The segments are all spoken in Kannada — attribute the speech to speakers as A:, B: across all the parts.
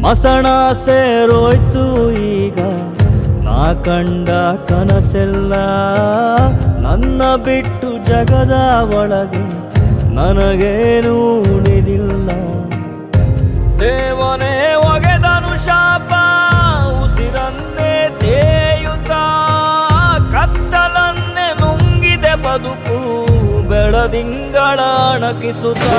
A: ಮಸಣ ಸೇರೋಯ್ತು ಈಗ ನಾ ಕಂಡ ಕನಸೆಲ್ಲ ನನ್ನ ಬಿಟ್ಟು ಜಗದ ಒಳಗೆ ನನಗೇನೂ ಉಳಿದಿಲ್ಲ ದೇವನೇ ಒಗೆದನು ಶಾಪ ಉಸಿರನ್ನೇ ತೇಯುತ್ತ ಕತ್ತಲನ್ನೇ ನುಂಗಿದೆ ಬದುಕು ಬೆಳದಿಂಗಳ ಅಣಕಿಸುತ್ತ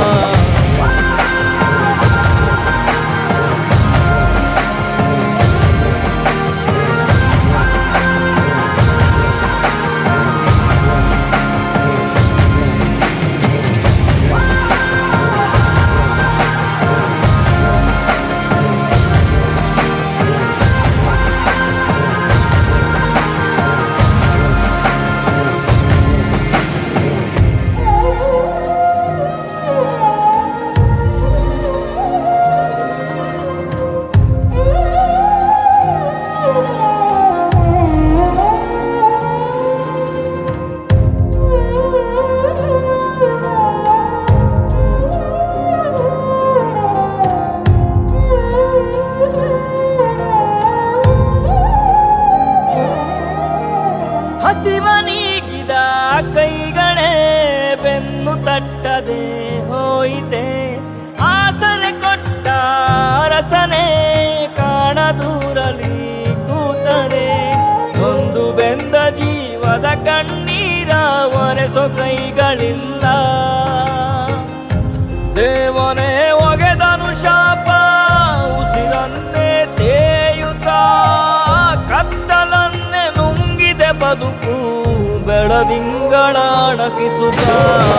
A: ಹಸಿವ ನೀಗಿದ ಕೈಗಳೇ ಬೆನ್ನು ತಟ್ಟದೆ ಹೋಯಿತೆ ಆಸರೆ ಕೊಟ್ಟ ರಸನೆ ಕಾಣದೂರಲಿ ಕೂತರೆ ಒಂದು ಬೆಂದ ಜೀವದ ಕಣ್ಣೀರ ಒರೆಸೋ ಕೈಗಳಿಲ್ಲ ದೇವನೇ ಒಗೆದನು ಶಾಪ ಉಸಿರನ್ನೇ ತೇಯುತ್ತ ಕತ್ತಲನ್ನೇ ನುಂಗಿದೆ ಬದುಕು ಬೆಳದಿಂಗಳ ಅಣಕಿಸುತ್ತ